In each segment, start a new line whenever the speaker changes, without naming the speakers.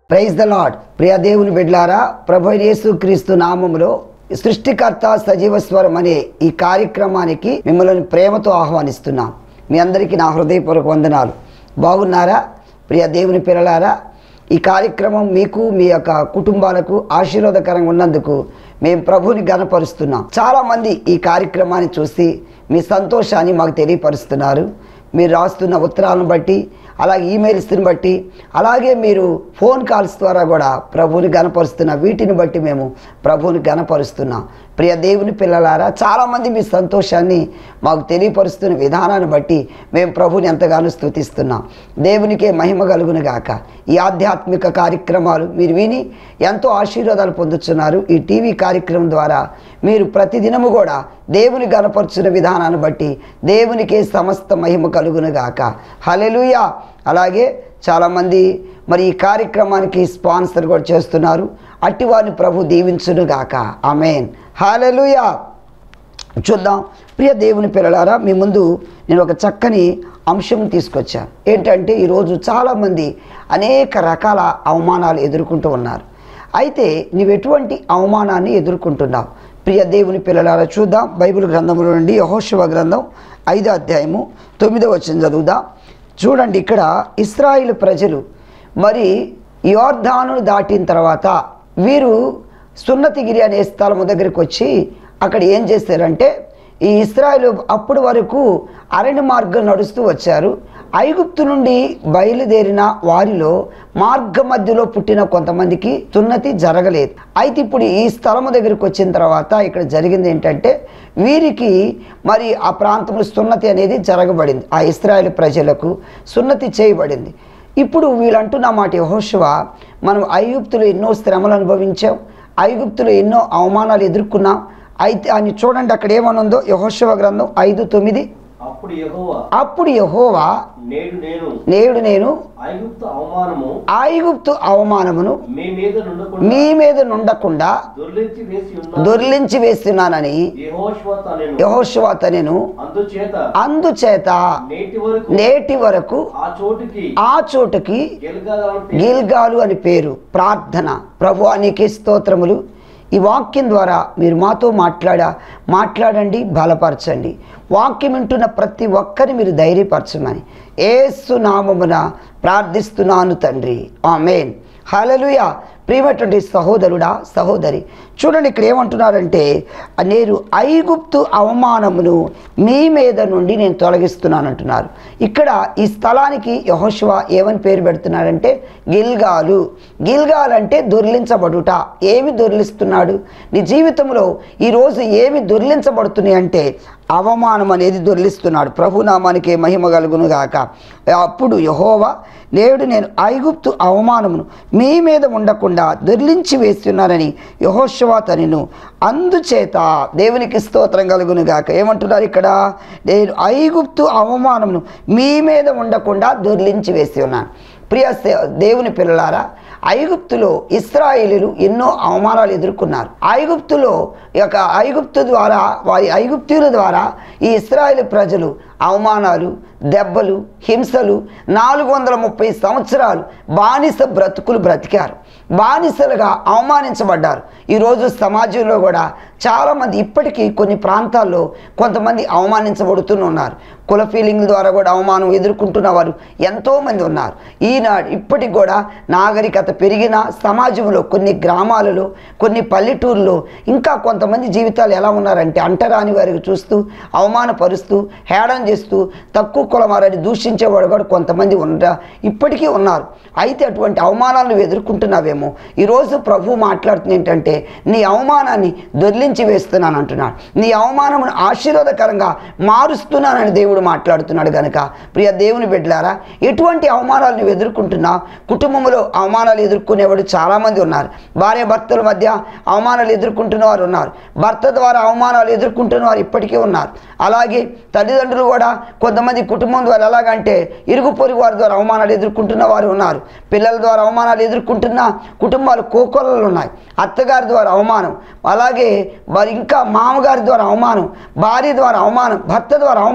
Praise the lord ప్రియ దేవుని బిడ్లారా ప్రభు యేసు క్రీస్తు నామములో సృష్టికర్త సజీవ స్వరం అనే ఈ కార్యక్రమానికి మిమ్మల్ని ప్రేమతో ఆహ్వానిస్తున్నాం మీ అందరికీ నా హృదయపూర్వక వందనాలు బాగున్నారా ప్రియ దేవుని పిల్లలారా ఈ కార్యక్రమం మీకు మీ యొక్క కుటుంబాలకు ఆశీర్వాదకరంగా ఉన్నందుకు మేము ప్రభుని గనపరుస్తున్నాం చాలామంది ఈ కార్యక్రమాన్ని చూసి మీ సంతోషాన్ని మాకు తెలియపరుస్తున్నారు మీరు రాస్తున్న ఉత్తరాలను బట్టి అలాగే ఈమెయిల్స్ని బట్టి అలాగే మీరు ఫోన్ కాల్స్ ద్వారా కూడా ప్రభువుని గనపరుస్తున్న వీటిని బట్టి మేము ప్రభువుని గనపరుస్తున్నాం ప్రియ దేవుని పిల్లలారా చాలామంది మీ సంతోషాన్ని మాకు తెలియపరుస్తున్న విధానాన్ని బట్టి మేము ప్రభుని ఎంతగానో స్తుతిస్తున్నాం దేవునికే మహిమ కలుగును గాక ఈ ఆధ్యాత్మిక కార్యక్రమాలు మీరు విని ఎంతో ఆశీర్వాదాలు పొందుతున్నారు ఈ టీవీ కార్యక్రమం ద్వారా మీరు ప్రతిదినము కూడా దేవుని గనపరుచున్న విధానాన్ని బట్టి దేవునికే సమస్త మహిమ కలుగును గాక హలెలుయా అలాగే చాలామంది మరి ఈ కార్యక్రమానికి స్పాన్సర్ కూడా చేస్తున్నారు అట్టి వారిని ప్రభు దీవించును గాక ఆమెన్ హాలెలుయా చూద్దాం ప్రియ దేవుని పిల్లలారా మీ ముందు నేను ఒక చక్కని అంశం తీసుకొచ్చాను ఏంటంటే ఈరోజు చాలామంది అనేక రకాల అవమానాలు ఎదుర్కొంటూ ఉన్నారు అయితే నీవు ఎటువంటి అవమానాన్ని ఎదుర్కొంటున్నావు ప్రియ దేవుని పిల్లలారా చూద్దాం బైబిల్ గ్రంథంలో నుండి యహోశివ గ్రంథం ఐదో అధ్యాయము తొమ్మిదో వచ్చిన చదువుదాం చూడండి ఇక్కడ ఇస్రాయిల్ ప్రజలు మరి యోర్ధాను దాటిన తర్వాత వీరు సున్నతిగిరి అనే స్థలము దగ్గరికి వచ్చి అక్కడ ఏం చేశారంటే ఈ ఇస్రాయలు అప్పటి వరకు అరణ్య మార్గం నడుస్తూ వచ్చారు ఐగుప్తు నుండి బయలుదేరిన వారిలో మార్గ మధ్యలో పుట్టిన కొంతమందికి సున్నతి జరగలేదు అయితే ఇప్పుడు ఈ స్థలము దగ్గరికి వచ్చిన తర్వాత ఇక్కడ జరిగింది ఏంటంటే వీరికి మరి ఆ ప్రాంతంలో సున్నతి అనేది జరగబడింది ఆ ఇస్రాయేల్ ప్రజలకు సున్నతి చేయబడింది ఇప్పుడు వీళ్ళంటున్న మాట యహోశివ మనం ఐగుప్తులు ఎన్నో శ్రమలు అనుభవించాం ఐగుప్తులు ఎన్నో అవమానాలు ఎదుర్కొన్నాం అయితే అని చూడండి అక్కడ ఏమనుందో యహోశివ గ్రంథం ఐదు తొమ్మిది
అప్పుడు యెహోవా
అప్పుడు యహోవా
నేడు నేను
నేడు నేను
ఐగుప్తు అవమానము
ఐగుప్తు అవమానమును
మీ మీద నుండకుండా
మీ మీద నుండకుండా
దొర్లించి వేసి ఉన్న
దొర్లించి వేస్తున్నానని
యెహోషువ తనెను
యహోశివ తనెను
అందుచేత
అందుచేత
నేటి వరకు
నేటి వరకు
ఆ చోటుకి
ఆ చోటుకి
గెలగాలని
గిల్గాలు అని పేరు ప్రార్థన ప్రభు నీకే స్తోత్రములు ఈ వాక్యం ద్వారా మీరు మాతో మాట్లాడా మాట్లాడండి బలపరచండి వాక్యం వింటున్న ప్రతి ఒక్కరిని మీరు ధైర్యపరచమని ఏసు నామమున ప్రార్థిస్తున్నాను తండ్రి ఆమెన్ హలలుయ ప్రియమైనటువంటి సహోదరుడా సహోదరి చూడండి ఇక్కడ ఏమంటున్నారంటే నేను ఐగుప్తు అవమానమును మీ మీద నుండి నేను తొలగిస్తున్నాను అంటున్నారు ఇక్కడ ఈ స్థలానికి యహోశివ ఏమని పేరు పెడుతున్నారంటే గిల్గాలు గిల్గాల్ అంటే దొర్లించబడుట ఏమి దొర్లిస్తున్నాడు నీ జీవితంలో ఈరోజు ఏమి దొర్లించబడుతున్నాయి అంటే అవమానం అనేది దొర్లిస్తున్నాడు ప్రభునామానికి మహిమ కలుగును గాక అప్పుడు యహోవా నేడు నేను ఐగుప్తు అవమానమును మీ మీద ఉండకుండా దొర్లించి వేస్తున్నానని యహోశివా తనను అందుచేత దేవునికి స్తోత్రం కలుగును గాక ఏమంటున్నారు ఇక్కడ నేను ఐగుప్తు అవమానమును మీ మీద ఉండకుండా దొర్లించి వేసి ఉన్నాను ప్రియ సే- దేవుని పిల్లలారా ఐగుప్తులో ఇస్రాయేలీలు ఎన్నో అవమానాలు ఎదుర్కొన్నారు ఐగుప్తులో ఈ యొక్క ఐగుప్తు ద్వారా వారి ఐగుప్తీయుల ద్వారా ఈ ఇస్రాయేల్ ప్రజలు అవమానాలు దెబ్బలు హింసలు నాలుగు వందల ముప్పై సంవత్సరాలు బానిస బ్రతుకులు బ్రతికారు బానిసలుగా అవమానించబడ్డారు ఈరోజు సమాజంలో కూడా చాలామంది ఇప్పటికీ కొన్ని ప్రాంతాల్లో కొంతమంది అవమానించబడుతూ ఉన్నారు కుల ఫీలింగ్ ద్వారా కూడా అవమానం ఎదుర్కొంటున్న వారు ఎంతోమంది ఉన్నారు ఈనాడు ఇప్పటికి కూడా నాగరికత పెరిగిన సమాజంలో కొన్ని గ్రామాలలో కొన్ని పల్లెటూరులో ఇంకా కొంతమంది జీవితాలు ఎలా ఉన్నారంటే అంటరాని వారికి చూస్తూ అవమానపరుస్తూ హేళన చేస్తూ తక్కువ కులమారని దూషించేవాడు కూడా కొంతమంది ఉన్న ఇప్పటికీ ఉన్నారు అయితే అటువంటి అవమానాలను నువ్వు ఎదుర్కొంటున్నావేమో ఈరోజు ప్రభు మాట్లాడుతుంది ఏంటంటే నీ అవమానాన్ని దొర్లించి వేస్తున్నాను అంటున్నాడు నీ అవమానమును ఆశీర్వాదకరంగా మారుస్తున్నానని దేవుడు మాట్లాడుతున్నాడు గనుక ప్రియ దేవుని బిడ్డలారా ఎటువంటి అవమానాలు నువ్వు ఎదుర్కొంటున్నావు కుటుంబంలో అవమానాలు ఎదుర్కొనేవాడు చాలామంది ఉన్నారు భార్య భర్తల మధ్య అవమానాలు ఎదుర్కొంటున్న వారు ఉన్నారు భర్త ద్వారా అవమానాలు ఎదుర్కొంటున్న వారు ఇప్పటికీ ఉన్నారు అలాగే తల్లిదండ్రులు కూడా కొంతమంది కుటుంబం ద్వారా ఎలాగంటే ఇరుగు పొరుగు వారి ద్వారా అవమానాలు ఎదుర్కొంటున్న వారు ఉన్నారు పిల్లల ద్వారా అవమానాలు ఎదుర్కొంటున్న కుటుంబాలు కోకొల్లలు ఉన్నాయి అత్తగారి ద్వారా అవమానం అలాగే మరి ఇంకా మామగారి ద్వారా అవమానం భార్య ద్వారా అవమానం భర్త ద్వారా అవమానం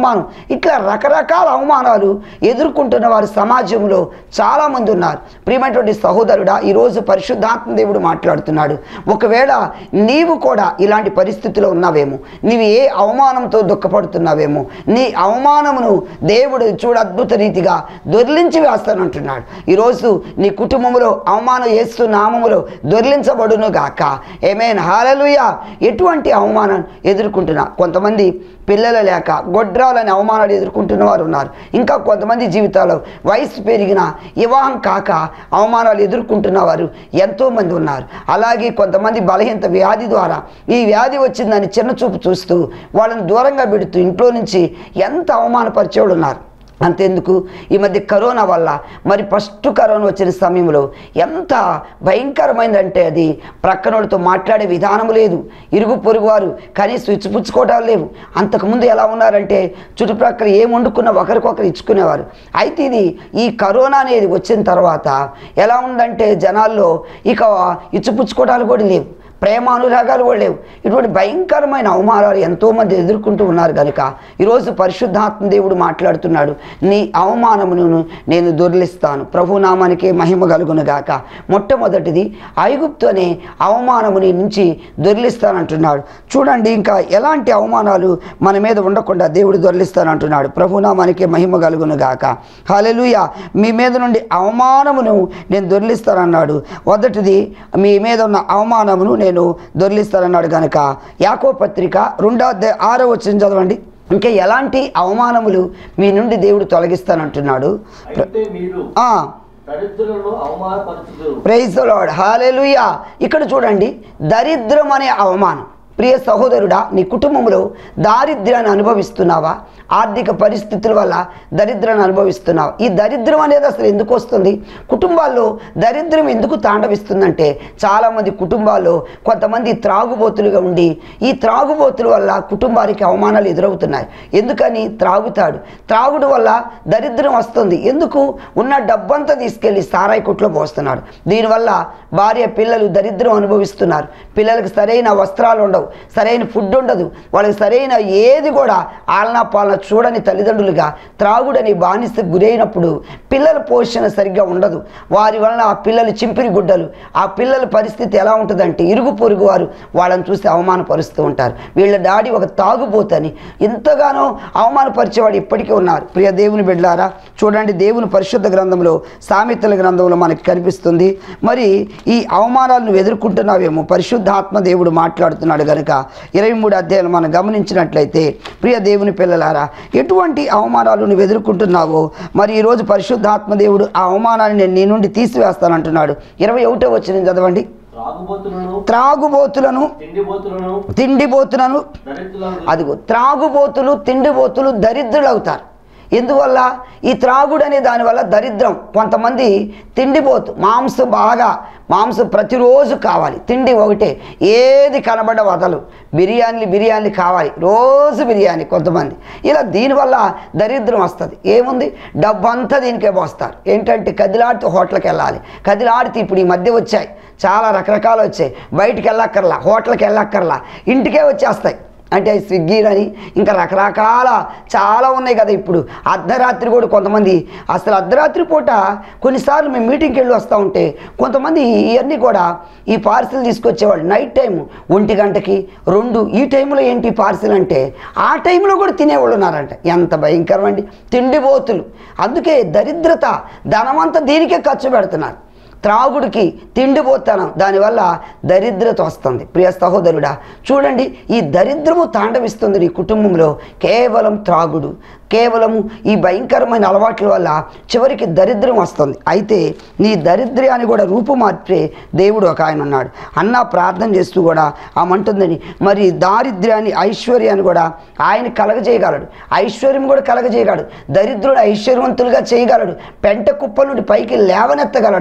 ఇట్లా రకరకాల అవమానాలు ఎదుర్కొంటున్న వారు సమాజంలో చాలామంది ఉన్నారు ప్రియమైనటువంటి సహోదరుడా ఈరోజు పరిశుద్ధాత్మ దేవుడు మాట్లాడుతున్నాడు ఒకవేళ నీవు కూడా ఇలాంటి పరిస్థితిలో ఉన్నావేమో నీవు ఏ అవమానంతో దుఃఖపడుతున్నావేమో నీ అవమానమును దేవుడు చూడ అద్భుత రీతిగా దొర్లించి వేస్తానంటున్నాడు ఈరోజు నీ కుటుంబంలో అవమానం వేస్తూ నామములో దొర్లించబడును గాక ఏమేన్ హాలలుయ ఎటువంటి అవమానం ఎదుర్కొంటున్నా కొంతమంది పిల్లలు లేక గొడ్రాలని అవమానాలు ఎదుర్కొంటున్న వారు ఉన్నారు ఇంకా కొంతమంది జీవితాల్లో వయసు పెరిగిన వివాహం కాక అవమానాలు ఎదుర్కొంటున్న వారు ఎంతోమంది ఉన్నారు అలాగే కొంతమంది బలహీనత వ్యాధి ద్వారా ఈ వ్యాధి వచ్చిందని చిన్న చూపు చూస్తూ వాళ్ళని దూరంగా పెడుతూ ఇంట్లో నుంచి ఎంత అవమానపరిచేవాడు ఉన్నారు అంతెందుకు ఈ మధ్య కరోనా వల్ల మరి ఫస్ట్ కరోనా వచ్చిన సమయంలో ఎంత భయంకరమైందంటే అది ప్రక్కనోడితో మాట్లాడే విధానం లేదు ఇరుగు పొరుగు వారు కనీసం ఇచ్చిపుచ్చుకోవటాలు లేవు అంతకుముందు ఎలా ఉన్నారంటే చుట్టుప్రక్కల ఏం వండుకున్నా ఒకరికొకరు ఇచ్చుకునేవారు అయితే ఇది ఈ కరోనా అనేది వచ్చిన తర్వాత ఎలా ఉందంటే జనాల్లో ఇక ఇచ్చిపుచ్చుకోవటాలు కూడా లేవు ప్రేమ అనురాగాలు కూడా లేవు ఇటువంటి భయంకరమైన అవమానాలు ఎంతోమంది ఎదుర్కొంటూ ఉన్నారు కనుక ఈరోజు పరిశుద్ధాత్మ దేవుడు మాట్లాడుతున్నాడు నీ అవమానమును నేను దొర్లిస్తాను ప్రభునామానికి మహిమ కలుగును గాక మొట్టమొదటిది ఐగుప్తు అనే అవమానముని నుంచి దొర్లిస్తానంటున్నాడు చూడండి ఇంకా ఎలాంటి అవమానాలు మన మీద ఉండకుండా దేవుడు దొర్లిస్తానంటున్నాడు ప్రభునామానికి మహిమ కలుగును గాక హల్లెలూయ మీ మీద నుండి అవమానమును నేను దొర్లిస్తానన్నాడు మొదటిది మీ మీద ఉన్న అవమానమును నేను దొర్లిస్తానన్నాడు కనుక యాకో పత్రిక రెండో అధ్యాయ ఆరో వచ్చిన చదవండి ఇంకా ఎలాంటి అవమానములు మీ నుండి దేవుడు తొలగిస్తానంటున్నాడు
అయితే మీరు
ఆ,
దరిద్రులను అవమానపరచుదురు
ప్రైజ్ లార్డ్ హాలెలుయా ఇక్కడ చూడండి దరిద్రం అనే అవమానం ప్రియ సహోదరుడా నీ కుటుంబంలో దారిద్ర్యాన్ని అనుభవిస్తున్నావా ఆర్థిక పరిస్థితుల వల్ల దరిద్రాన్ని అనుభవిస్తున్నావా ఈ దరిద్రం అనేది అసలు ఎందుకు వస్తుంది కుటుంబాల్లో దరిద్రం ఎందుకు తాండవిస్తుందంటే చాలామంది కుటుంబాల్లో కొంతమంది త్రాగుబోతులుగా ఉండి ఈ త్రాగుబోతుల వల్ల కుటుంబానికి అవమానాలు ఎదురవుతున్నాయి ఎందుకని త్రాగుతాడు త్రాగుడు వల్ల దరిద్రం వస్తుంది ఎందుకు ఉన్న డబ్బంతా తీసుకెళ్ళి సారాయి కొట్లో పోస్తున్నాడు దీనివల్ల భార్య పిల్లలు దరిద్రం అనుభవిస్తున్నారు పిల్లలకు సరైన వస్త్రాలు ఉండవు సరైన ఫుడ్ ఉండదు వాళ్ళకి సరైన ఏది కూడా ఆలనా పాలన చూడని తల్లిదండ్రులుగా త్రాగుడని బానిసకు గురైనప్పుడు పిల్లల పోషణ సరిగ్గా ఉండదు వారి వలన ఆ పిల్లలు చింపిరి గుడ్డలు ఆ పిల్లల పరిస్థితి ఎలా ఉంటుందంటే ఇరుగు పొరుగు వారు వాళ్ళని చూసి అవమానపరుస్తూ ఉంటారు వీళ్ళ డాడీ ఒక తాగుబోతని ఎంతగానో అవమానపరిచేవాడు ఇప్పటికీ ఉన్నారు ప్రియ దేవుని బిడ్డలారా చూడండి దేవుని పరిశుద్ధ గ్రంథంలో సామెతల గ్రంథంలో మనకి కనిపిస్తుంది మరి ఈ అవమానాలను నువ్వు ఎదుర్కొంటున్నావేమో పరిశుద్ధాత్మ దేవుడు మాట్లాడుతున్నాడు కనుక ఇరవై మూడు అధ్యాయులు మనం గమనించినట్లయితే ప్రియ దేవుని పిల్లలారా ఎటువంటి అవమానాలు నువ్వు ఎదుర్కొంటున్నావో మరి ఈరోజు పరిశుద్ధాత్మ దేవుడు ఆ అవమానాన్ని నేను నీ నుండి తీసివేస్తానంటున్నాడు ఇరవై ఒకటో వచ్చిన చదవండి
త్రాగుబోతులను
త్రాగుబోతులను
తిండిబోతులను
తిండిబోతులను
దరిద్రులను
అదిగో త్రాగుబోతులు తిండిబోతులు దరిద్రులు అవుతారు ఎందువల్ల ఈ త్రాగుడు అనే దానివల్ల దరిద్రం కొంతమంది తిండిపోతు మాంసం బాగా మాంసం ప్రతిరోజు కావాలి తిండి ఒకటే ఏది కనబడ వదలు బిర్యానీలు బిర్యానీలు కావాలి రోజు బిర్యానీ కొంతమంది ఇలా దీనివల్ల దరిద్రం వస్తుంది ఏముంది డబ్బంతా దీనికే పోస్తారు ఏంటంటే కదిలాడితే హోటల్కి వెళ్ళాలి కదిలాడితే ఇప్పుడు ఈ మధ్య వచ్చాయి చాలా రకరకాలు వచ్చాయి బయటికి వెళ్ళక్కర్లా హోటల్కి వెళ్ళక్కర్లా ఇంటికే వచ్చేస్తాయి అంటే స్విగ్గీలని ఇంకా రకరకాల చాలా ఉన్నాయి కదా ఇప్పుడు అర్ధరాత్రి కూడా కొంతమంది అసలు అర్ధరాత్రి పూట కొన్నిసార్లు మేము మీటింగ్కి వెళ్ళి వస్తూ ఉంటే కొంతమంది ఇవన్నీ కూడా ఈ పార్సిల్ తీసుకొచ్చేవాళ్ళు నైట్ టైం ఒంటి గంటకి రెండు ఈ టైంలో ఏంటి పార్సిల్ అంటే ఆ టైంలో కూడా తినేవాళ్ళు ఉన్నారంట ఎంత భయంకరం అండి తిండిపోతులు అందుకే దరిద్రత ధనమంతా దీనికే ఖర్చు పెడుతున్నారు త్రాగుడికి తిండిపోతానం దానివల్ల దరిద్రత వస్తుంది ప్రియ సహోదరుడా చూడండి ఈ దరిద్రము తాండవిస్తుంది నీ కుటుంబంలో కేవలం త్రాగుడు కేవలము ఈ భయంకరమైన అలవాట్ల వల్ల చివరికి దరిద్రం వస్తుంది అయితే నీ దరిద్ర్యాన్ని కూడా రూపుమార్చే దేవుడు ఒక ఆయన ఉన్నాడు అన్న ప్రార్థన చేస్తూ కూడా ఆమంటుందని మరి దారిద్ర్యాన్ని ఐశ్వర్యాన్ని కూడా ఆయన కలగజేయగలడు ఐశ్వర్యం కూడా కలగజేయగలడు దరిద్రుడు ఐశ్వర్యవంతులుగా చేయగలడు పెంట కుప్పల నుండి పైకి లేవనెత్తగలడని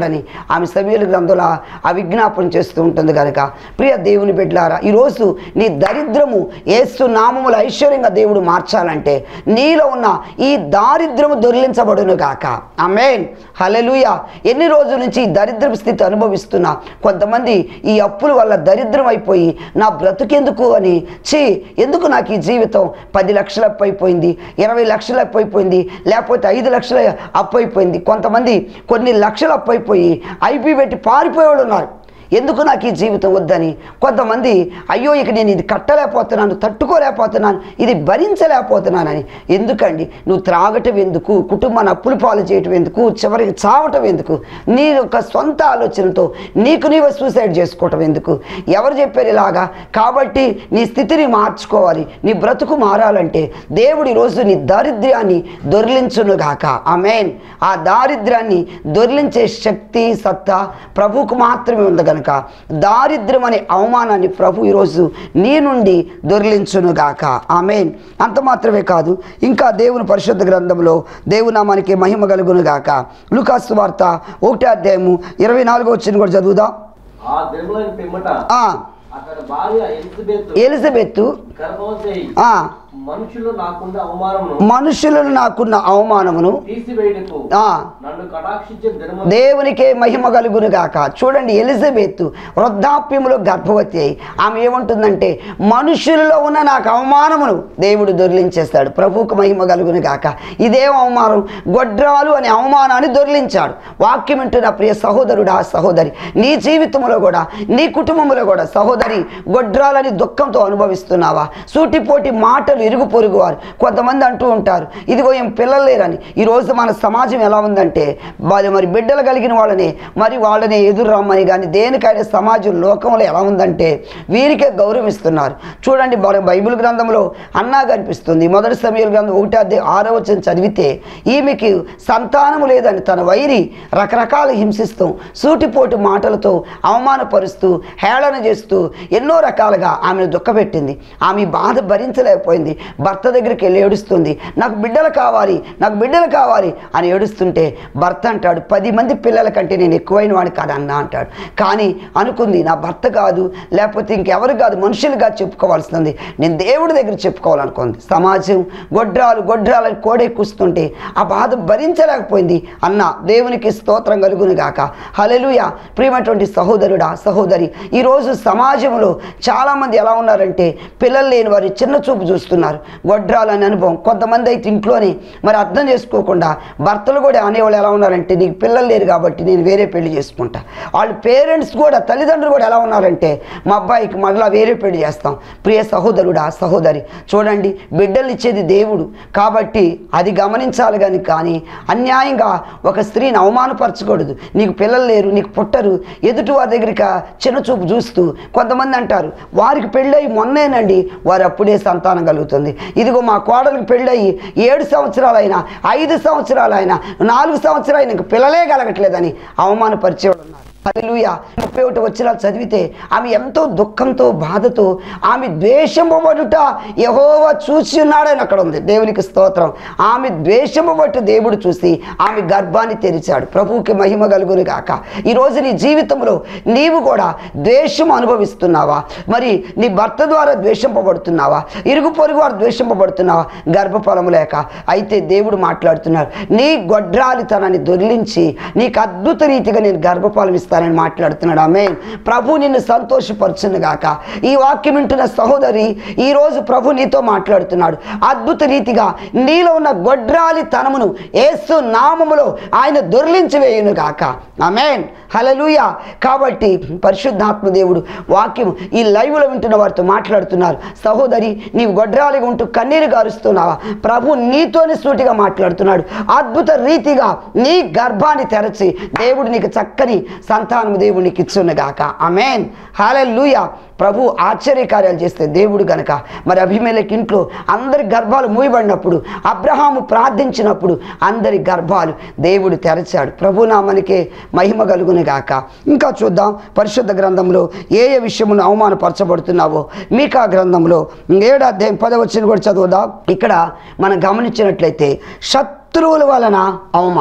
ఆమె సమీల గ్రంథంలో ఆ విజ్ఞాపన చేస్తూ ఉంటుంది కనుక ప్రియ దేవుని బిడ్డలారా ఈరోజు నీ దరిద్రము ఏసు నామముల ఐశ్వర్యంగా దేవుడు మార్చాలంటే నీలో ఉన్న ఈ దారిద్రము దొరిలించబడును గాక ఆమేన్ హల్లెలూయ ఎన్ని రోజుల నుంచి ఈ దరిద్రపు స్థితి అనుభవిస్తున్నా కొంతమంది ఈ అప్పుల వల్ల దరిద్రం అయిపోయి నా బ్రతుకెందుకు అని చీ ఎందుకు నాకు ఈ జీవితం పది లక్షల అప్పు అయిపోయింది ఇరవై లక్షల అప్పు అయిపోయింది లేకపోతే ఐదు లక్షల అప్పు అయిపోయింది కొంతమంది కొన్ని లక్షలు అప్పు అయిపోయి ఐపీ పెట్టి పారిపోయేవాళ్ళు ఉన్నారు ఎందుకు నాకు ఈ జీవితం వద్దని కొంతమంది అయ్యో ఇక నేను ఇది కట్టలేకపోతున్నాను తట్టుకోలేకపోతున్నాను ఇది భరించలేకపోతున్నానని ఎందుకండి నువ్వు త్రాగటం ఎందుకు కుటుంబాన్ని అప్పులు పాలు చేయటం ఎందుకు చివరికి చావటం ఎందుకు నీ యొక్క సొంత ఆలోచనతో నీకు నీవే సూసైడ్ చేసుకోవటం ఎందుకు ఎవరు చెప్పారు ఇలాగా కాబట్టి నీ స్థితిని మార్చుకోవాలి నీ బ్రతుకు మారాలంటే దేవుడు ఈరోజు నీ దారిద్ర్యాన్ని దొరిలించునుగాక ఆమెన్ ఆ దారిద్ర్యాన్ని దొరిలించే శక్తి సత్తా ప్రభువుకు మాత్రమే ఉంది కనుక దారిద్ర్యం అనే అవమానాన్ని ప్రభు ఈరోజు నీ నుండి దొరిలించునుగాక ఆమెన్ అంత మాత్రమే కాదు ఇంకా దేవుని పరిశుద్ధ గ్రంథంలో దేవునామానికి మహిమ కలుగునుగాక లుకాసు వార్త ఒకటే అధ్యాయము ఇరవై నాలుగో వచ్చిన కూడా చదువుదాం
ఆ దినములైన పిమ్మట
ఆ,
అతని భార్య ఎలిజబెత్
ఎలిజబెత్తు
గర్భవతి అయి
ఆ,
మనుషులు నాకుండా అవమానమును
మనుషులను నాకున్న అవమానమును
తీసివేయటకు
ఆ,
నన్ను కటాక్షించిన దినము
దేవునికే మహిమ కలుగును గాక చూడండి ఎలిజబెత్ వృద్ధాప్యములో గర్భవతి అయి ఆమె ఏమంటుందంటే మనుషులలో ఉన్న నాకు అవమానమును దేవుడు దొరిలించేస్తాడు ప్రభువుకు మహిమ కలుగును గాక ఇదేం అవమానం గొడ్రాలు అనే అవమానాన్ని దొరిలించాడు వాక్యం వింటున్న ప్రియ సహోదరుడా సహోదరి నీ జీవితంలో కూడా నీ కుటుంబంలో కూడా సహోదరి గొడ్రాలని దుఃఖంతో అనుభవిస్తున్నావా సూటిపోటి మాటలు ఇరుగు పొరుగు వారు కొంతమంది అంటూ ఉంటారు ఇదిగో ఏం పిల్లలు లేరని ఈరోజు మన సమాజం ఎలా ఉందంటే వాళ్ళు మరి బిడ్డలు కలిగిన వాళ్ళని మరి వాళ్ళని ఎదురు రమ్మని కానీ దేనికైనా సమాజం లోకంలో ఎలా ఉందంటే వీరికే గౌరవిస్తున్నారు చూడండి మన బైబిల్ గ్రంథంలో అన్నా కనిపిస్తుంది మొదటి సమయాల గ్రంథం ఒకటి అధ్యాయం ఆరో వచ్చిన చదివితే ఈమెకి సంతానము లేదని తన వైరి రకరకాల హింసిస్తూ సూటిపోటు మాటలతో అవమానపరుస్తూ హేళన చేస్తూ ఎన్నో రకాలుగా ఆమెను దుఃఖపెట్టింది ఆమె బాధ భరించలేకపోయింది భర్త దగ్గరికి వెళ్ళి ఏడుస్తుంది నాకు బిడ్డలు కావాలి నాకు బిడ్డలు కావాలి అని ఏడుస్తుంటే భర్త అంటాడు పది మంది పిల్లల కంటే నేను ఎక్కువైన వాడిని కాదు అన్న అంటాడు కానీ అనుకుంది నా భర్త కాదు లేకపోతే ఇంకెవరు కాదు మనుషులుగా చెప్పుకోవాల్సింది నేను దేవుడి దగ్గర చెప్పుకోవాలనుకుంది సమాజం గొడ్రాలు గొడ్రాలని కోడెక్కుస్తుంటే ఆ బాధ భరించలేకపోయింది అన్న దేవునికి స్తోత్రం కలుగును గాక హలెలుయ ప్రియమైనటువంటి సహోదరుడా సహోదరి ఈరోజు సమాజంలో చాలామంది ఎలా ఉన్నారంటే పిల్లలు లేని వారు చిన్న చూపు చూస్తున్నారు గొడ్రాలని అనుభవం కొంతమంది అయితే ఇంట్లోనే మరి అర్థం చేసుకోకుండా భర్తలు కూడా అనేవాళ్ళు ఎలా ఉన్నారంటే నీకు పిల్లలు లేరు కాబట్టి నేను వేరే పెళ్లి చేసుకుంటా వాళ్ళ పేరెంట్స్ కూడా తల్లిదండ్రులు కూడా ఎలా ఉన్నారంటే మా అబ్బాయికి మళ్ళీ వేరే పెళ్లి చేస్తాం ప్రియ సహోదరుడా సహోదరి చూడండి బిడ్డలు ఇచ్చేది దేవుడు కాబట్టి అది గమనించాలి కానీ కానీ అన్యాయంగా ఒక స్త్రీని అవమానపరచకూడదు నీకు పిల్లలు లేరు నీకు పుట్టరు ఎదుటి వారి దగ్గరికి చిన్న చూపు చూస్తూ కొంతమంది అంటారు వారికి పెళ్ళయి మొన్నేనండి వారు అప్పుడే సంతానం కలుగుతుంది ఇదిగో మా కోడలికి పెళ్ళయి ఏడు సంవత్సరాలైనా ఐదు సంవత్సరాలైనా నాలుగు సంవత్సరాలు ఇంక పిల్లలే కలగట్లేదని అవమానపరిచేవాడు ఉన్నారు హల్లెలూయా ముప్పై ఒకటి వచ్చిన చదివితే ఆమె ఎంతో దుఃఖంతో బాధతో ఆమె ద్వేషంపబడుట యహోవా చూసి ఉన్నాడని అక్కడ ఉంది దేవునికి స్తోత్రం ఆమె ద్వేషంపబట్టు దేవుడు చూసి ఆమె గర్భాన్ని తెరిచాడు ప్రభువుకి మహిమ కలుగును గాక ఈరోజు నీ జీవితంలో నీవు కూడా ద్వేషం అనుభవిస్తున్నావా మరి నీ భర్త ద్వారా ద్వేషింపబడుతున్నావా ఇరుగు పొరుగు వారు ద్వేషింపబడుతున్నావా గర్భఫలము లేక అయితే దేవుడు మాట్లాడుతున్నాడు నీ గొడ్రాలితనాన్ని దొరిలించి నీకు అద్భుత రీతిగా నేను గర్భఫలం ఇస్తానని మాట్లాడుతున్నాడు ఆమె ప్రభు నిన్ను సంతోషపరచును గాక ఈ వాక్యం వింటున్న సహోదరి ఈరోజు ప్రభు నీతో మాట్లాడుతున్నాడు అద్భుత రీతిగా నీలో ఉన్న గొడ్రాలి తనమును ఏసు నామములో ఆయన దొర్లించి వేయును గాక ఆమెన్ హలలుయ కాబట్టి పరిశుద్ధాత్మ దేవుడు వాక్యం ఈ లైవ్లో వింటున్న వారితో మాట్లాడుతున్నారు సహోదరి నీవు గొడ్రాలిగా ఉంటూ కన్నీరు గారుస్తున్నావా ప్రభు నీతోనే సూటిగా మాట్లాడుతున్నాడు అద్భుత రీతిగా నీ గర్భాన్ని తెరచి దేవుడు నీకు చక్కని సంతానం దేవుడు నీకు ఇచ్చున్నగాక అమేన్ హాలూయ ప్రభు ఆశ్చర్యకార్యాలు చేస్తే దేవుడు గనక మరి అభిమేలకి ఇంట్లో అందరి గర్భాలు మూయబడినప్పుడు అబ్రహాము ప్రార్థించినప్పుడు అందరి గర్భాలు దేవుడు తెరచాడు ప్రభు నామనికే మహిమ కలుగును గాక ఇంకా చూద్దాం పరిశుద్ధ గ్రంథంలో ఏ ఏ విషయమును అవమానపరచబడుతున్నావో మీకా గ్రంథంలో ఏడు అధ్యాయం పదవచ్చిన కూడా చదువుదాం ఇక్కడ మనం గమనించినట్లయితే శత్రువుల వలన అవమానం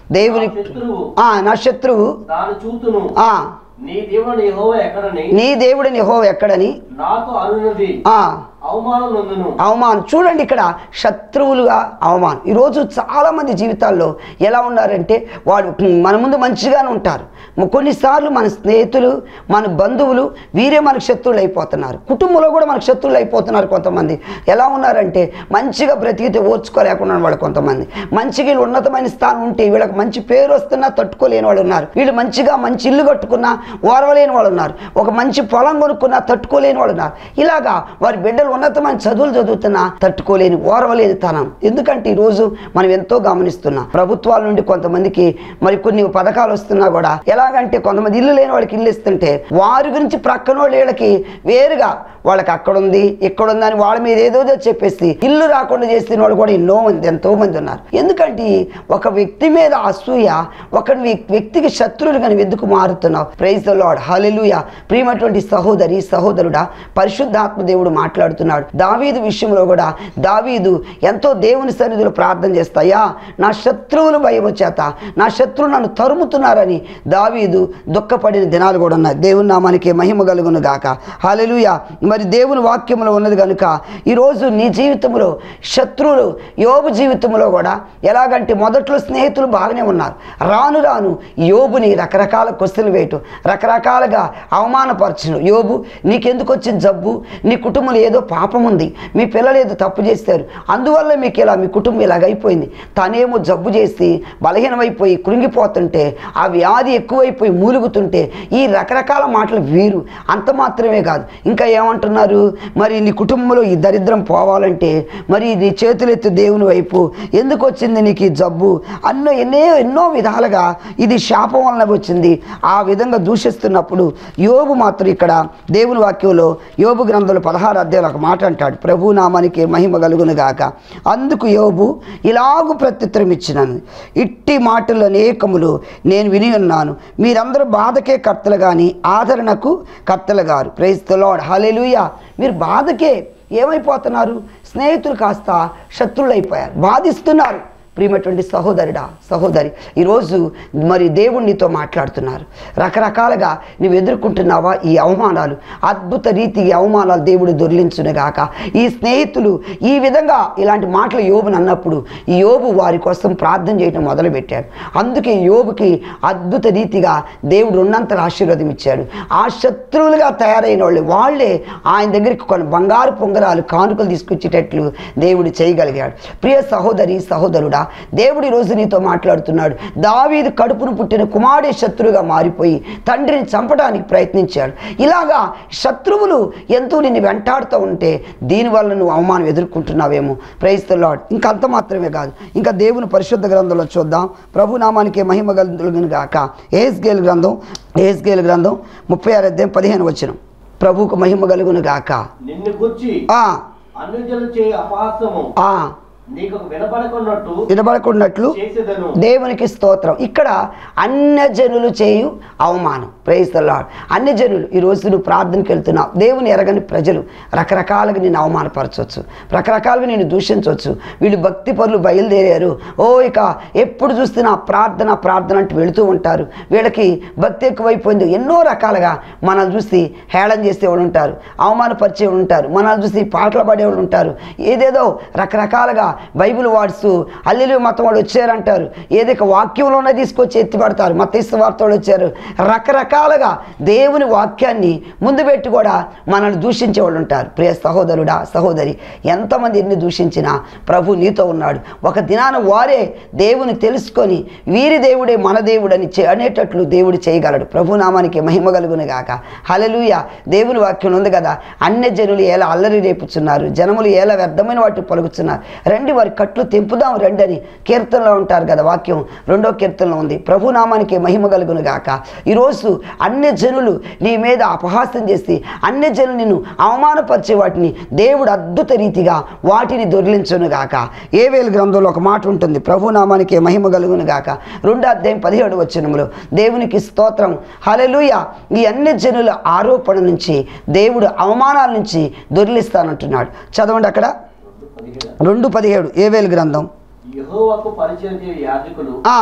దేవుని
నా శత్రువు
ఆ, నా శత్రువు
దాని చూతును
ఆ,
నీ దేవుని యెహోవా ఎక్కడని
నీ దేవుడిని హో ఎక్కడని
నాతో అనున్నది
ఆ,
అవమానం నొందును
అవమానం చూడండి ఇక్కడ శత్రువులుగా అవమానం ఈరోజు చాలామంది జీవితాల్లో ఎలా ఉన్నారంటే వాడు మన ముందు మంచిగానే ఉంటారు మ- కొన్నిసార్లు మన స్నేహితులు మన బంధువులు వీరే మనకు శత్రువులు అయిపోతున్నారు కుటుంబంలో కూడా మనకు శత్రువులు అయిపోతున్నారు కొంతమంది ఎలా ఉన్నారంటే మంచిగా బ్రతికితే ఓర్చుకోలేకుండా వాళ్ళు కొంతమంది మంచిగా వీళ్ళు ఉన్నతమైన స్థానం ఉంటే వీళ్ళకి మంచి పేరు వస్తున్నా తట్టుకోలేని వాళ్ళు ఉన్నారు వీళ్ళు మంచిగా మంచి ఇల్లు కట్టుకున్నా ఓర్వలేని వాళ్ళు ఉన్నారు ఒక మంచి పొలం కొనుక్కున్నా తట్టుకోలేని వాళ్ళు ఉన్నారు ఇలాగా వారి బిడ్డలు ఉన్నతమైన చదువులు చదువుతున్నా తట్టుకోలేని ఓర్వలేని తనం ఎందుకంటే ఈరోజు మనం ఎంతో గమనిస్తున్నాం ప్రభుత్వాల నుండి కొంతమందికి మరి కొన్ని పథకాలు వస్తున్నా కూడా ఎలాగంటే కొంతమంది ఇల్లు లేని వాళ్ళకి ఇల్లు ఇస్తుంటే వారి గురించి ప్రక్కన వాళ్ళ వీళ్ళకి వేరుగా వాళ్ళకి అక్కడ ఉంది ఇక్కడ ఉంది అని వాళ్ళ మీద ఏదోదో చెప్పేసి ఇల్లు రాకుండా చేసిన వాళ్ళు కూడా ఎన్నో మంది ఎంతో మంది ఉన్నారు ఎందుకంటే ఒక వ్యక్తి మీద అసూయ ఒక వ్యక్- వ్యక్తికి శత్రువులుగా నువ్వు ఎందుకు మారుతున్నావు ప్రైజ్ ద లాడ్ హల్లెలూయా ప్రియమైనటువంటి సహోదరి సహోదరుడా పరిశుద్ధాత్మ దేవుడు మాట్లాడుతున్నాడు దావీదు విషయంలో కూడా దావీదు ఎంతో దేవుని సన్నిధిలో ప్రార్థన చేస్తాయా నా శత్రువులు భయము చేత నా శత్రువులు నన్ను తరుముతున్నారని దావీదు దుఃఖపడిన దినాలు కూడా ఉన్నాయి దేవుని నామానికి మహిమ కలుగును గాక హాలెలుయ మరి దేవుని వాక్యంలో ఉన్నది కనుక ఈరోజు నీ జీవితంలో శత్రువులు యోబు జీవితంలో కూడా ఎలాగంటే మొదట్లో స్నేహితులు బాగానే ఉన్నారు రాను రాను యోబుని రకరకాల క్వశ్చన్లు వేయటం రకరకాలుగా అవమానపరచడం యోబు నీకెందుకు వచ్చిన జబ్బు నీ కుటుంబంలో ఏదో పాపం ఉంది మీ పిల్లలు ఏదో తప్పు చేస్తారు అందువల్ల మీకు ఇలా మీ కుటుంబం ఇలాగ అయిపోయింది తనేమో జబ్బు చేసి బలహీనమైపోయి కృంగిపోతుంటే ఆ వ్యాధి ఎక్కువైపోయి మూలుగుతుంటే ఈ రకరకాల మాటలు వీరు అంత మాత్రమే కాదు ఇంకా ఏమంటున్నారు మరి నీ కుటుంబంలో ఈ దరిద్రం పోవాలంటే మరి నీ చేతులెత్తి దేవుని వైపు ఎందుకు వచ్చింది నీకు ఈ జబ్బు అన్నో ఎన్నో ఎన్నో విధాలుగా ఇది శాపం వలన వచ్చింది ఆ విధంగా దూషిస్తున్నప్పుడు యోబు మాత్రం ఇక్కడ దేవుని వాక్యంలో యోబు గ్రంథంలో పదహారు అధ్యాయులు ఒక మాట అంటాడు ప్రభు నామానికి మహిమ కలుగును గాక అందుకు యోబు ఇలాగు ప్రత్యుత్తరం ఇచ్చినాను ఇట్టి మాటలు అనేకములు నేను విని ఉన్నాను మీరందరూ బాధకే కర్తలు కానీ ఆదరణకు కర్తలు గారు ప్రైజ్ ద లార్డ్ హల్లెలూయా మీరు బాధకే ఏమైపోతున్నారు స్నేహితులు కాస్త శత్రువులు అయిపోయారు బాధిస్తున్నారు ప్రియమైనటువంటి సహోదరుడా సహోదరి ఈరోజు మరి దేవుడు నీతో మాట్లాడుతున్నారు రకరకాలుగా నువ్వు ఎదుర్కొంటున్నావా ఈ అవమానాలు అద్భుత రీతి ఈ అవమానాలు దేవుడు దొర్లించునుగాక ఈ స్నేహితులు ఈ విధంగా ఇలాంటి మాటలు యోబుని అన్నప్పుడు ఈ యోబు వారి కోసం ప్రార్థన చేయడం మొదలుపెట్టాడు అందుకే యోబుకి అద్భుత రీతిగా దేవుడు ఉన్నంతల ఆశీర్వాదం ఇచ్చాడు ఆ శత్రువులుగా తయారైన వాళ్ళు వాళ్ళే ఆయన దగ్గరికి కొన్ని బంగారు పొంగరాలు కానుకలు తీసుకొచ్చేటట్లు దేవుడు చేయగలిగాడు ప్రియ సహోదరి సహోదరుడా దేవుడు ఈరోజు నీతో మాట్లాడుతున్నాడు దావీదు కడుపును పుట్టిన కుమారుడే శత్రువుగా మారిపోయి తండ్రిని చంపడానికి ప్రయత్నించాడు ఇలాగా శత్రువులు ఎంతో నిన్ను వెంటాడుతూ ఉంటే దీనివల్ల నువ్వు అవమానం ఎదుర్కొంటున్నావేమో ప్రయిస్తున్నాడు ఇంకా అంత మాత్రమే కాదు ఇంకా దేవుని పరిశుద్ధ గ్రంథంలో చూద్దాం ప్రభు నామానికి మహిమ కలుగును గాక ఏస్గేల్ గ్రంథం ఏస్గేల్ గ్రంథం ముప్పై ఆరు అధ్యాయం పదిహేను వచ్చిన ప్రభువుకు మహిమ కలుగును గాక
నిన్ను గుర్చి
ఆ
అన్యజనులు చేయ అపహాస్యము
ఆ
నీకు వినపడకున్నట్టు
వినబడకున్నట్లు
చేసేదను
దేవునికి స్తోత్రం ఇక్కడ అన్యజనులు చేయు అవమానం ప్రేయిస్తున్నాడు అన్యజనులు ఈరోజు నువ్వు ప్రార్థనకి వెళ్తున్నావు దేవుని ఎరగని ప్రజలు రకరకాలుగా నేను అవమానపరచవచ్చు రకరకాలుగా నేను దూషించవచ్చు వీళ్ళు భక్తి పనులు బయలుదేరారు ఓ ఇక ఎప్పుడు చూస్తున్నా ప్రార్థన ప్రార్థన అంటూ వెళుతూ ఉంటారు వీళ్ళకి భక్తి ఎక్కువైపోయింది ఎన్నో రకాలుగా మనల్ని చూసి హేళన చేసేవాళ్ళు ఉంటారు అవమానపరిచేవాళ్ళు ఉంటారు మనల్ని చూసి పాటలు పాడేవాళ్ళు ఉంటారు ఏదేదో రకరకాలుగా బైబిల్ వాడుస్తూ అల్లెలు మతం వాళ్ళు వచ్చారంటారు ఏదైతే వాక్యంలోనే తీసుకొచ్చి ఎత్తి పడతారు మతీస్తు వార్త వాళ్ళు వచ్చారు రకరకాలుగా దేవుని వాక్యాన్ని ముందు పెట్టి కూడా మనల్ని దూషించే వాళ్ళు ఉంటారు ప్రియ సహోదరుడా సహోదరి ఎంతమంది ఎన్ని దూషించినా ప్రభు నీతో ఉన్నాడు ఒక దినాన వారే దేవుని తెలుసుకొని వీరి దేవుడే మన దేవుడని చే- అనేటట్లు దేవుడు చేయగలడు ప్రభు నామానికి మహిమ కలుగును గాక హలలుయ దేవుని వాక్యం ఉంది కదా అన్య జనులు ఎలా అల్లరి రేపుచున్నారు జనములు ఎలా వ్యర్థమైన వాటి పలుకుతున్నారు రండి వారి కట్లు తెంపుదాం రండి అని కీర్తనలో ఉంటారు కదా వాక్యం రెండో కీర్తనలో ఉంది ప్రభు నామానికి మహిమ కలుగును గాక ఈరోజు అన్య జనులు నీ మీద అపహాస్యం చేసి అన్య జనులు నిన్ను అవమానపరిచే వాటిని దేవుడు అద్భుత రీతిగా వాటిని దొరిలించును గాక ఏ వేలు గ్రంథంలో ఒక మాట ఉంటుంది ప్రభు నామానికి మహిమ కలుగును గాక రెండో అధ్యాయం పదిహేడు వచనములో దేవునికి స్తోత్రం హలెలుయ ఈ అన్య జనుల ఆరోపణ నుంచి దేవుడు అవమానాల నుంచి దొరిలిస్తానంటున్నాడు చదవండి అక్కడ
పదిహేడు.
రెండు పదిహేడు ఏ వేలు గ్రంథం
యెహోవాకు పరిచయం చేయు యాజకులు
ఆ,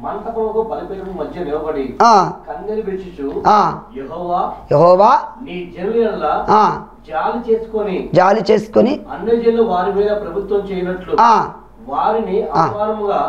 మంటపముకు బలిపీఠం మధ్య నిలబడి
ఆ,
కన్నెలు విడిచుచు
ఆ,
యెహోవా
యెహోవా
నీ జనుల
ఆ,
జాలి చేసుకొని
జాలి చేసుకొని
అన్ని జనులు వారి మీద ప్రభుత్వం చేయనట్లు
ఆ,
వారిని
ఆ.
అపమానముగా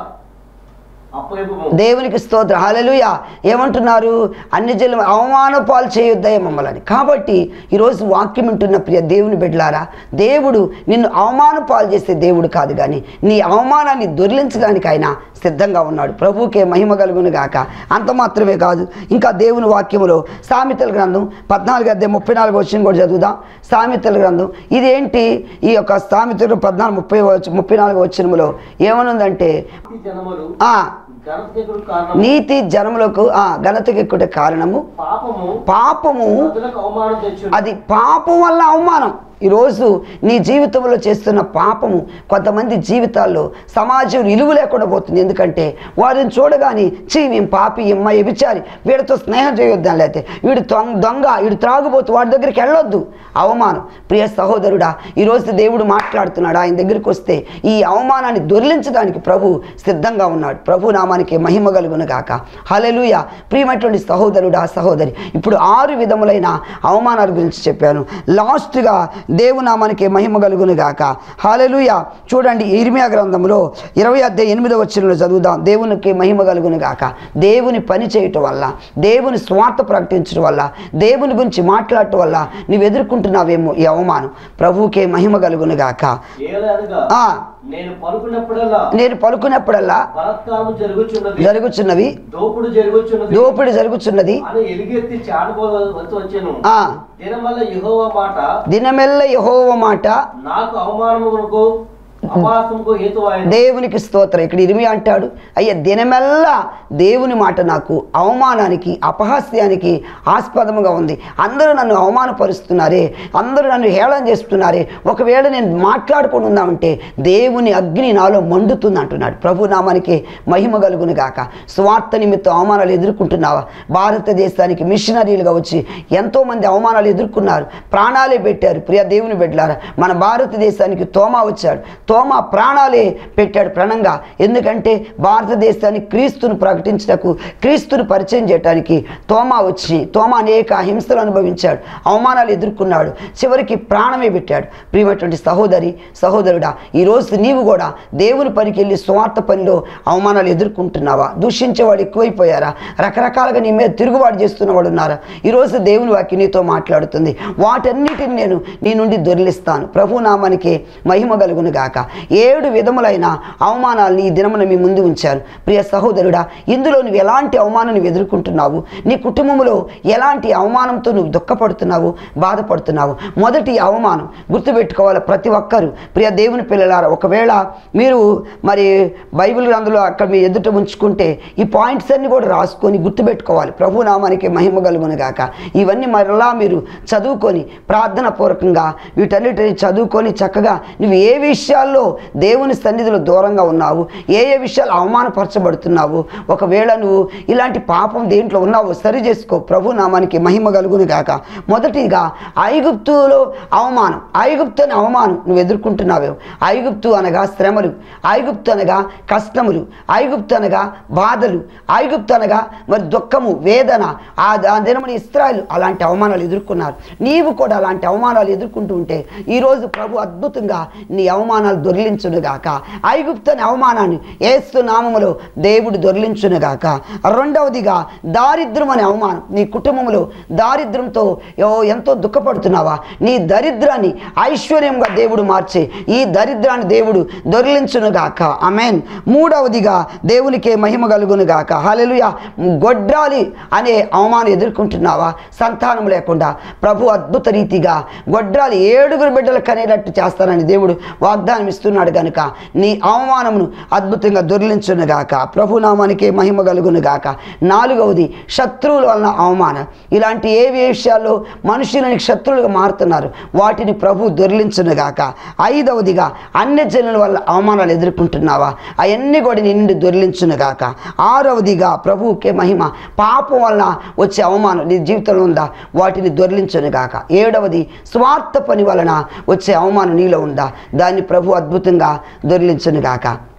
అప్పగింపము
దేవునికి స్తోత్రం హల్లెలూయా ఏమంటున్నారు అన్ని జన్మ అవమాన పాలు చేయొద్దయ మమ్మల్ని కాబట్టి ఈరోజు వాక్యం వింటున్న ప్రియ దేవుని బిడ్డలారా దేవుడు నిన్ను అవమాన పాలు చేసే దేవుడు కాదు కానీ నీ అవమానాన్ని దొరిలించడానికి ఆయన సిద్ధంగా ఉన్నాడు ప్రభువుకే మహిమ కలుగును గాక అంత మాత్రమే కాదు ఇంకా దేవుని వాక్యములో సామెతల గ్రంథం పద్నాలుగు అద్దె ముప్పై నాలుగు వచ్చిన కూడా చదువుదాం సామెతల గ్రంథం ఇదేంటి ఈ యొక్క సామెతలు పద్నాలుగు ముప్పై వచ్చి- ముప్పై నాలుగు వచ్చినములో ఏమనుందంటే
ఈ జనములు
ఆ
ఘనతకు కారణం
నీతి జనములకు ఆ ఘనతకి ఎక్కువ కారణము
పాపము
పాపము
ప్రజలకు అవమానం తెచ్చు
అది పాపం వల్ల అవమానం ఈరోజు నీ జీవితంలో చేస్తున్న పాపము కొంతమంది జీవితాల్లో సమాజం విలువ లేకుండా పోతుంది ఎందుకంటే వారిని చూడగానే చీ మేము పాపి ఇమ్మ ఎబిచారి వీడితో స్నేహం చేయొద్దాం లేకపోతే వీడు దొంగ దొంగ వీడు త్రాగుబోతు వాడి దగ్గరికి వెళ్ళొద్దు అవమానం ప్రియ సహోదరుడా ఈరోజు దేవుడు మాట్లాడుతున్నాడు ఆయన దగ్గరికి వస్తే ఈ అవమానాన్ని దొరిలించడానికి ప్రభు సిద్ధంగా ఉన్నాడు ప్రభు నామానికి మహిమ కలుగును గాక హలెలుయ ప్రియమైనటువంటి సహోదరుడా సహోదరి ఇప్పుడు ఆరు విధములైన అవమానాల గురించి చెప్పాను లాస్ట్గా దేవునామానికి మహిమ కలుగును గాక హాలెలుయ చూడండి ఇర్మియా గ్రంథంలో ఇరవై అధ్యాయ ఎనిమిదో వచ్చినలో చదువుదాం దేవునికి మహిమ కలుగును గాక దేవుని పని చేయటం వల్ల దేవుని స్వార్థ ప్రకటించడం వల్ల దేవుని గురించి మాట్లాడటం వల్ల నువ్వు ఎదుర్కొంటున్నావేమో ఈ అవమానం ప్రభువుకే మహిమ కలుగును గాక
ఏలనగా
ఆ,
నేను పలుకున్నప్పుడల్లా
నేను పలుకున్నప్పుడల్లా
బలత్కారం జరుగుచున్నది
జరుగుచున్నవి
దోపుడు జరుగుచున్నది
దోపిడి జరుగుచున్నది
అని ఎలుగెత్తి చాటుకోవచ్చు వచ్చాను
ఆ
దినమల్ల యెహోవా మాట
దినమెల్ల యహోవ మాట
నాకు అవమానమునకు అపాసముకు హేతువాయను
దేవునికి స్తోత్రం ఇక్కడ ఇరిమి అంటాడు అయ్యా దినమెల్లా దేవుని మాట నాకు అవమానానికి అపహాస్యానికి ఆస్పదముగా ఉంది అందరూ నన్ను అవమానపరుస్తున్నారే అందరూ నన్ను హేళన చేస్తున్నారే ఒకవేళ నేను మాట్లాడుకుని ఉన్నామంటే దేవుని అగ్ని నాలో మండుతుంది అంటున్నాడు ప్రభు నామానికి మహిమ కలుగును గాక స్వార్థ నిమిత్తం అవమానాలు ఎదుర్కొంటున్నావా భారతదేశానికి మిషనరీలుగా వచ్చి ఎంతోమంది అవమానాలు ఎదుర్కొన్నారు ప్రాణాలే పెట్టారు ప్రియ దేవుని బిడ్డలారా మన భారతదేశానికి తోమా వచ్చాడు తోమా ప్రాణాలే పెట్టాడు ప్రణంగా ఎందుకంటే భారతదేశానికి క్రీస్తును ప్రకటించటకు క్రీస్తును పరిచయం చేయడానికి తోమా వచ్చి తోమా అనేక హింసలు అనుభవించాడు అవమానాలు ఎదుర్కొన్నాడు చివరికి ప్రాణమే పెట్టాడు ప్రియమైనటువంటి సహోదరి సహోదరుడా ఈరోజు నీవు కూడా దేవుని పనికి వెళ్ళి స్వార్థ పనిలో అవమానాలు ఎదుర్కొంటున్నావా దూషించేవాడు ఎక్కువైపోయారా రకరకాలుగా నీ మీద తిరుగుబాటు చేస్తున్న వాడు ఉన్నారా ఈరోజు దేవుని వాక్యం నీతో మాట్లాడుతుంది వాటన్నిటిని నేను నీ నుండి దొరిలిస్తాను ప్రభు నామానికి మహిమ కలుగును గాక ఏడు విధములైన అవమానాలను ఈ దినమున మీ ముందు ఉంచాను ప్రియ సహోదరుడా ఇందులో నువ్వు ఎలాంటి అవమానం నువ్వు ఎదుర్కొంటున్నావు నీ కుటుంబంలో ఎలాంటి అవమానంతో నువ్వు దుఃఖపడుతున్నావు బాధపడుతున్నావు మొదటి అవమానం గుర్తుపెట్టుకోవాలి ప్రతి ఒక్కరు ప్రియ దేవుని పిల్లలారా ఒకవేళ మీరు మరి బైబిల్ గ్రంథంలో అక్కడ మీ ఎదుట ఉంచుకుంటే ఈ పాయింట్స్ అన్ని కూడా రాసుకొని గుర్తుపెట్టుకోవాలి ప్రభు నామానికి మహిమ కలుగును గాక ఇవన్నీ మరలా మీరు చదువుకొని ప్రార్థన పూర్వకంగా వీటన్నిటిని చదువుకొని చక్కగా నువ్వు ఏ విషయాల్లో దేవుని సన్నిధిలో దూరంగా ఉన్నావు ఏ ఏ విషయాలు అవమానపరచబడుతున్నావు ఒకవేళ నువ్వు ఇలాంటి పాపం దేంట్లో ఉన్నావో సరి చేసుకో ప్రభు నామానికి మహిమ కలుగును గాక మొదటిగా ఐగుప్తులో అవమానం ఐగుప్తు అనే అవమానం నువ్వు ఎదుర్కొంటున్నావేమో ఐగుప్తు అనగా శ్రమలు ఐగుప్తు అనగా కష్టములు ఐగుప్తు అనగా బాధలు ఐగుప్తు అనగా మరి దుఃఖము వేదన ఆ ఆ దినమున ఇస్రాయల్ అలాంటి అవమానాలు ఎదుర్కొన్నారు నీవు కూడా అలాంటి అవమానాలు ఎదుర్కొంటూ ఉంటే ఈరోజు ప్రభు అద్భుతంగా నీ అవమానాలు దొరిలించునుగాక ఐగుప్తు అనే అవమానాన్ని ఏస్తు నామములో దేవుడు దొరిలించునుగాక రెండవదిగా దారిద్రం అనే అవమానం నీ కుటుంబంలో దారిద్రంతో యో ఎంతో దుఃఖపడుతున్నావా నీ దరిద్రాన్ని ఐశ్వర్యంగా దేవుడు మార్చి ఈ దరిద్రాన్ని దేవుడు దొరిలించునుగాక అమెన్ మూడవదిగా దేవునికే మహిమ కలుగునుగాక హల్లెలూయా గొడ్రాలి అనే అవమానం ఎదుర్కొంటున్నావా సంతానం లేకుండా ప్రభు అద్భుత రీతిగా గొడ్రాలి ఏడుగురు బిడ్డలు కనేటట్టు చేస్తానని దేవుడు వాగ్దానం ఇస్తున్నాడు కనుక నీ అవమానమును అద్భుతంగా దొరిలించునుగాక ప్రభు నామానికి మహిమ కలుగునుగాక నాలుగవది శత్రువుల వలన అవమానం ఇలాంటి ఏ విషయాల్లో మనుషులని శత్రువులుగా మారుతున్నారు వాటిని ప్రభు దొరిలించునుగాక ఐదవదిగా అన్య జనుల వల్ల అవమానాలు ఎదుర్కొంటున్నావా అవన్నీ కూడా నీ నుండి దొరిలించునుగాక ఆరవదిగా ప్రభువుకే మహిమ పాపం వలన వచ్చే అవమానం నీ జీవితంలో ఉందా వాటిని దొరిలించునుగాక ఏడవది స్వార్థ పని వలన వచ్చే అవమానం నీలో ఉందా దాన్ని ప్రభు అద్భుతంగా దొరిలించునుగాక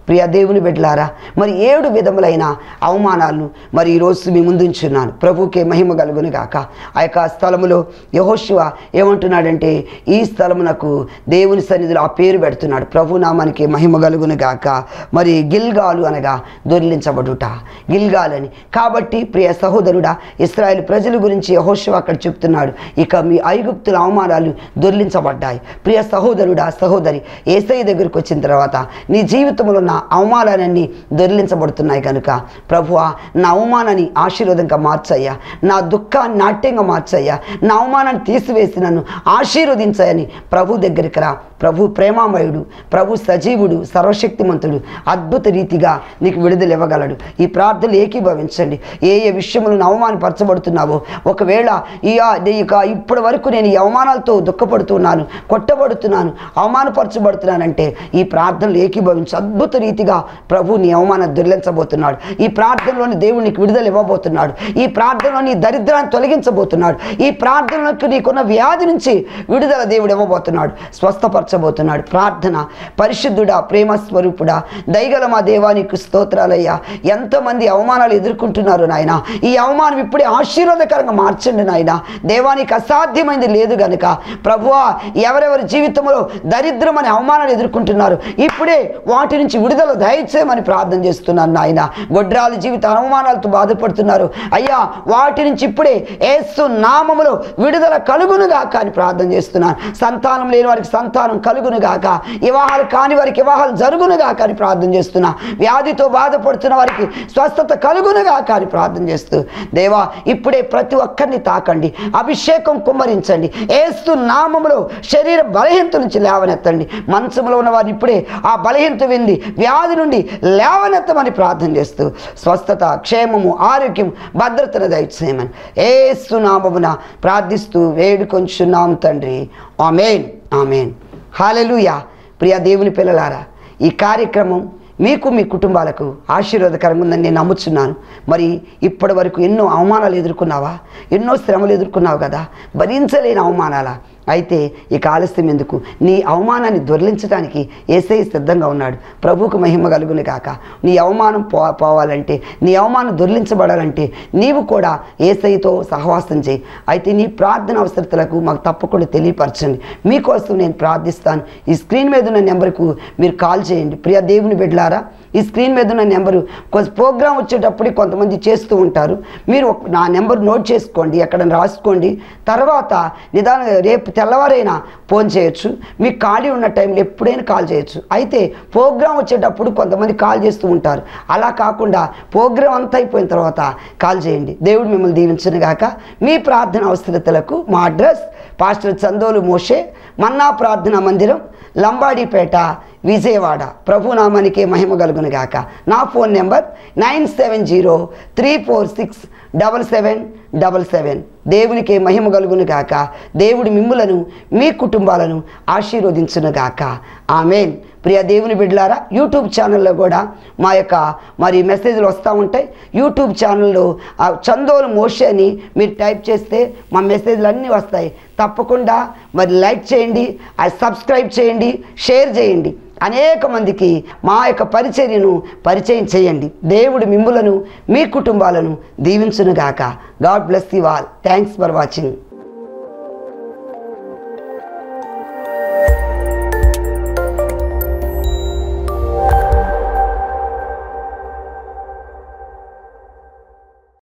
ప్రియ దేవుని బిడ్డలారా మరి ఏడు విధములైన అవమానాలను మరి ఈరోజు మీ ముందుంచున్నాను ప్రభుకే మహిమ కలుగును గాక ఆ యొక్క స్థలములో యహోశివ ఏమంటున్నాడంటే ఈ స్థలమునకు దేవుని సన్నిధిలో ఆ పేరు పెడుతున్నాడు ప్రభు నామానికి మహిమ కలుగును గాక మరి గిల్గాలు అనగా దొరిలించబడుట గిల్గాలని కాబట్టి ప్రియ సహోదరుడా ఇస్రాయేల్ ప్రజల గురించి యహోశివ అక్కడ చెప్తున్నాడు ఇక మీ ఐగుప్తుల అవమానాలు దొరిలించబడ్డాయి ప్రియ సహోదరుడా సహోదరి ఏసై దగ్గరికి వచ్చిన తర్వాత నీ జీవితంలో ఉన్న అవమానాలన్నీ దొరిలించబడుతున్నాయి కనుక ప్రభువా నా అవమానాన్ని ఆశీర్వాదంగా మార్చయ్యా నా దుఃఖాన్ని నాట్యంగా మార్చయ్యా నా అవమానాన్ని తీసివేసి నన్ను ఆశీర్వదించాయని ప్రభు దగ్గరికి రా ప్రభు ప్రేమామయుడు ప్రభు సజీవుడు సర్వశక్తిమంతుడు అద్భుత రీతిగా నీకు విడుదల ఇవ్వగలడు ఈ ప్రార్థనలు ఏకీభవించండి ఏ ఏ విషయములను అవమానపరచబడుతున్నావో ఒకవేళ ఈ ఇక ఇప్పటి వరకు నేను ఈ అవమానాలతో దుఃఖపడుతున్నాను కొట్టబడుతున్నాను అవమానపరచబడుతున్నానంటే ఈ ప్రార్థనలు ఏకీభవించి అద్భుత రీతిగా ప్రభు నీ అవమానం దొరిలించబోతున్నాడు ఈ ప్రార్థనలోని దేవుడు నీకు విడుదల ఇవ్వబోతున్నాడు ఈ ప్రార్థనలో నీ దరిద్రాన్ని తొలగించబోతున్నాడు ఈ ప్రార్థనలకు నీకున్న వ్యాధి నుంచి విడుదల దేవుడు ఇవ్వబోతున్నాడు స్వస్థపరచబోతున్నాడు ప్రార్థన పరిశుద్ధుడా ప్రేమ స్వరూపుడా దయగల మా దేవానికి స్తోత్రాలయ్యా ఎంతమంది అవమానాలు ఎదుర్కొంటున్నారు నాయన ఈ అవమానం ఇప్పుడే ఆశీర్వాదకరంగా మార్చండి నాయన దేవానికి అసాధ్యమైంది లేదు గనుక ప్రభువా ఎవరెవరి జీవితంలో దరిద్రం అనే అవమానాలు ఎదుర్కొంటున్నారు ఇప్పుడే వాటి నుంచి విడుదల దయచేయమని ప్రార్థన చేస్తున్నాను నాయన గొడ్రాల జీవిత అవమానాలతో బాధపడుతున్నారు అయ్యా వాటి నుంచి ఇప్పుడే ఏసు నామములో విడుదల కలుగునుగాక అని ప్రార్థన చేస్తున్నాను సంతానం లేని వారికి సంతానం కలుగునుగాక వివాహాలు కాని వారికి వివాహాలు జరుగునుగాక అని ప్రార్థన చేస్తున్నా వ్యాధితో బాధపడుతున్న వారికి స్వస్థత కలుగునుగాక అని ప్రార్థన చేస్తూ దేవా ఇప్పుడే ప్రతి ఒక్కరిని తాకండి అభిషేకం కుమ్మరించండి ఏస్తు నామములో శరీర బలహీనత నుంచి లేవనెత్తండి మంచంలో ఉన్న వారిని ఇప్పుడే ఆ బలహీనత వింది వ్యాధి నుండి లేవనెత్తమని ప్రార్థన చేస్తూ స్వస్థత క్షేమము ఆరోగ్యం భద్రతను దయచేయమని ఏస్తు నామమున ప్రార్థిస్తూ వేడుకొంచున్నాం తండ్రి ఆమెన్ ఆమెన్ హాలెలుయా ప్రియ దేవుని పిల్లలారా ఈ కార్యక్రమం మీకు మీ కుటుంబాలకు ఆశీర్వాదకరంగా ఉందని నేను నమ్ముచున్నాను మరి ఇప్పటి వరకు ఎన్నో అవమానాలు ఎదుర్కొన్నావా ఎన్నో శ్రమలు ఎదుర్కొన్నావు కదా భరించలేని అవమానాలా అయితే ఇక ఆలస్యం ఎందుకు నీ అవమానాన్ని దొరిలించడానికి ఏసై సిద్ధంగా ఉన్నాడు ప్రభువుకు మహిమ కలుగుని కాక నీ అవమానం పో పోవాలంటే నీ అవమానం దొరిలించబడాలంటే నీవు కూడా ఏసైతో సహవాసం చేయి అయితే నీ ప్రార్థన అవసరతలకు మాకు తప్పకుండా తెలియపరచండి మీకోసం నేను ప్రార్థిస్తాను ఈ స్క్రీన్ మీద ఉన్న నెంబర్కు మీరు కాల్ చేయండి ప్రియ దేవుని బిడ్డలారా ఈ స్క్రీన్ మీద ఉన్న నెంబరు కొంచెం ప్రోగ్రామ్ వచ్చేటప్పుడు కొంతమంది చేస్తూ ఉంటారు మీరు ఒక- నా నెంబర్ నోట్ చేసుకోండి ఎక్కడ రాసుకోండి తర్వాత నిదానంగా రేపు తెల్లవారైనా ఫోన్ చేయొచ్చు మీకు ఖాళీ ఉన్న టైంలో ఎప్పుడైనా కాల్ చేయొచ్చు అయితే ప్రోగ్రామ్ వచ్చేటప్పుడు కొంతమంది కాల్ చేస్తూ ఉంటారు అలా కాకుండా ప్రోగ్రామ్ అంతా అయిపోయిన తర్వాత కాల్ చేయండి దేవుడు మిమ్మల్ని దీవించను గాక మీ ప్రార్థన అవసరతలకు మా address pastor Chandolu Moshe manna ప్రార్థనా మందిరం లంబాడిపేట విజయవాడ ప్రభునామానికి మహిమ కలుగును గాక నా phone number nine seven zero three four six double seven double seven దేవునికి మహిమ కలుగును గాక దేవుడు మిమ్ములను మీ కుటుంబాలను ఆశీర్వదించును గాక ఆమెన్ ప్రియ దేవుని బిడ్డలారా యూట్యూబ్ ఛానల్లో కూడా మా యొక్క మరి మెసేజ్లు వస్తూ ఉంటాయి యూట్యూబ్ ఛానల్లో ఆ చందోలు మోషే అని మీరు టైప్ చేస్తే మా మెసేజ్లు అన్నీ వస్తాయి తప్పకుండా మరి లైక్ చేయండి అది సబ్స్క్రైబ్ చేయండి షేర్ చేయండి అనేక మందికి మా యొక్క పరిచర్యను పరిచయం చేయండి దేవుడు మిమ్ములను మీ కుటుంబాలను దీవించునుగాక God bless you all thanks for watching